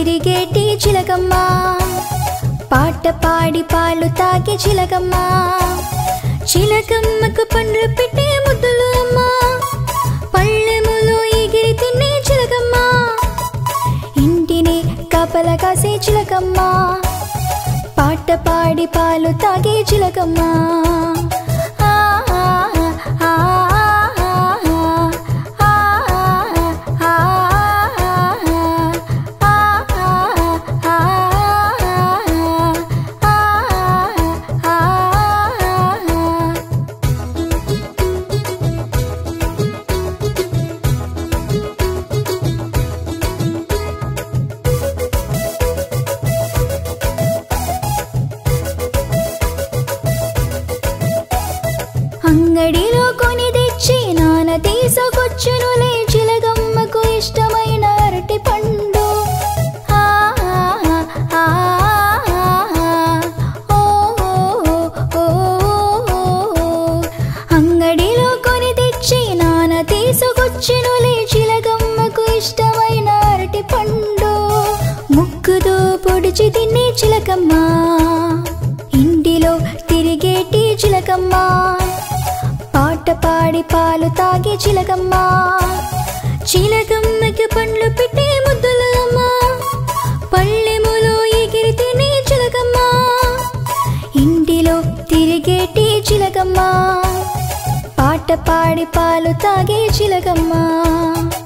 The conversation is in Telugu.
తిరిగేటి చిలకమ్మ పాట పాడి పాలు తాగే చిలకమ్మ చిలకమ్మకు పండ్లు పెట్టే ముద్దులు అమ్మ పళ్ళెములో ఎగిరి తినే చిలకమ్మ ఇంటిని కపల కాసే చిలకమ్మ పాట పాడి పాలు తాగే చిలకమ్మ ఆ, ఆ, ఆ, ఆ, ఆ, అంగడిలో కొని తెచ్చి నాన్న తీసుకొచ్చునులే చిలగమ్మకు ఇష్టమైన అరటి పండు ఆ, ఆ, ఆ, ఓ, ఓ, ఓ, ఓ. అంగడిలో కొని తెచ్చి నాన్న తీసుకొచ్చునులే చిలగమ్మకు ఇష్టమైన అరటి పండు ముక్కుతో పొడిచి తినే చిలకమ్మ ఇంటిలో తిరిగేటి చిలకమ్మ పాట పాడి పాలు తాగే చిలకమ్మ చిలకమ్మకి పండ్లు పెట్టే ముద్దులమ్మ పళ్ళెములో ఎగిరి తినే చిలకమ్మ ఇంటిలో తిరిగేటి చిలకమ్మ పాట పాడి పాలు తాగే చిలకమ్మ